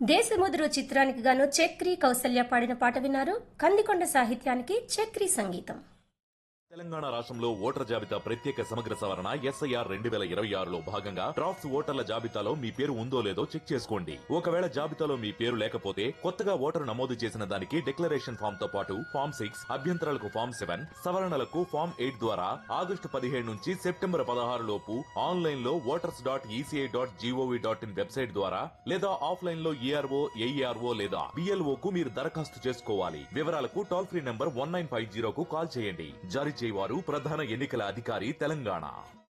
దేశముద్రు చిత్రానికి గాను చక్రి కౌసల్య పాడిన పాట విన్నారు కందికొండ సాహిత్యానికి చక్రి సంగీతం తెలంగాణ రాష్ట్రంలో ఓటర్ జాబితా ప్రత్యేక సమగ్ర సవరణ ఎస్ఐఆర్ రెండు వేల ఇరవై ఆరులో భాగంగా డ్రాఫ్ట్స్ ఓటర్ల జాబితాలో మీ పేరు ఉందో లేదో చెక్ చేసుకోండి ఒకవేళ జాబితాలో మీ పేరు లేకపోతే కొత్తగా ఓటరు నమోదు చేసిన దానికి డిక్లరేషన్ ఫామ్ తో పాటు ఫామ్ సిక్స్ అభ్యంతరాలకు ఫామ్ సెవెన్ సవరణలకు ఫామ్ ఎయిట్ ద్వారా ఆగస్టు పదిహేడు నుంచి సెప్టెంబర్ పదహారు లోపు ఆన్లైన్ లో voters dot ECI dot gov dot in website ద్వారా లేదా ఆఫ్లైన్ లో ఈఆర్ఓ ఏఈఆర్ఓ లేదా బిఎల్ఓ కు మీరు దరఖాస్తు చేసుకోవాలి వివరాలకు toll free number one nine five జీరోకు కాల్ చేయండి జారీ చేయవారు ప్రధాన ఎన్నికల అధికారి తెలంగాణ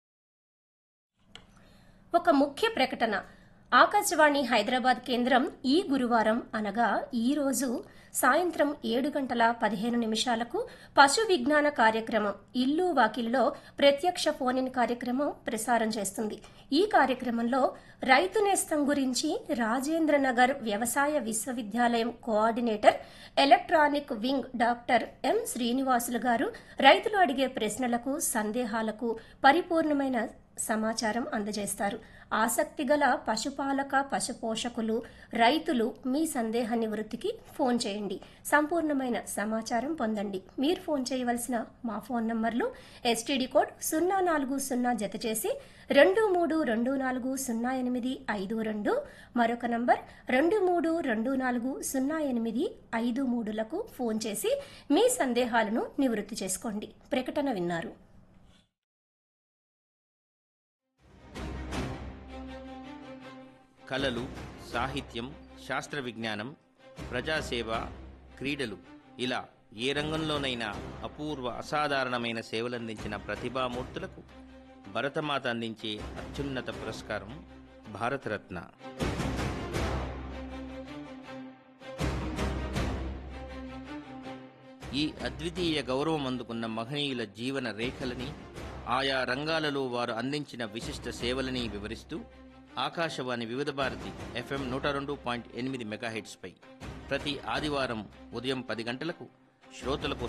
ఒక ముఖ్య ప్రకటన ఆకాశవాణి హైదరాబాద్ కేంద్రం ఈ గురువారం అనగా ఈ రోజు సాయంత్రం ఏడు గంటల పదిహేను నిమిషాలకు పశు విజ్ఞాన కార్యక్రమం ఇల్లు వాకిలిలో ప్రత్యక్ష ఫోన్ ఇన్ కార్యక్రమం ప్రసారం చేస్తుంది ఈ కార్యక్రమంలో రైతు నేస్తం గురించి రాజేంద్రనగర్ వ్యవసాయ విశ్వవిద్యాలయం coordinator electronic wing doctor M Srinivasulu గారు రైతులు అడిగే ప్రశ్నలకు సందేహాలకు పరిపూర్ణమైన సమాచారం అందజేస్తారు ఆసక్తి గల పశుపాలక పశుపోషకులు రైతులు మీ సందేహ నివృత్తికి ఫోన్ చేయండి సంపూర్ణమైన సమాచారం పొందండి మీరు ఫోన్ చేయవలసిన మా ఫోన్ నంబర్లు ఎస్టీడీ కోడ్ సున్నా నాలుగు సున్నా జత చేసి రెండు మూడు రెండు నాలుగు సున్నా ఎనిమిది ఐదు రెండు మరొక నంబర్ రెండు మూడు రెండు నాలుగు సున్నా ఎనిమిది ఐదు మూడులకు ఫోన్ చేసి మీ సందేహాలను నివృత్తి చేసుకోండి ప్రకటన విన్నారు కళలు సాహిత్యం శాస్త్ర విజ్ఞానం ప్రజాసేవ క్రీడలు ఇలా ఏ రంగంలోనైనా అపూర్వ అసాధారణమైన సేవలందించిన ప్రతిభామూర్తులకు భరతమాత అందించే అత్యున్నత పురస్కారం భారతరత్న ఈ అద్వితీయ గౌరవం అందుకున్న మహనీయుల జీవన రేఖలని ఆయా రంగాలలో వారు అందించిన విశిష్ట సేవలని వివరిస్తూ ఆకాశవాణి వివిధ భారతి ఎఫ్ఎం నూట రెండు పాయింట్ ఎనిమిది మెగాహెట్స్పై ప్రతి ఆదివారం ఉదయం పది గంటలకు శ్రోతలకు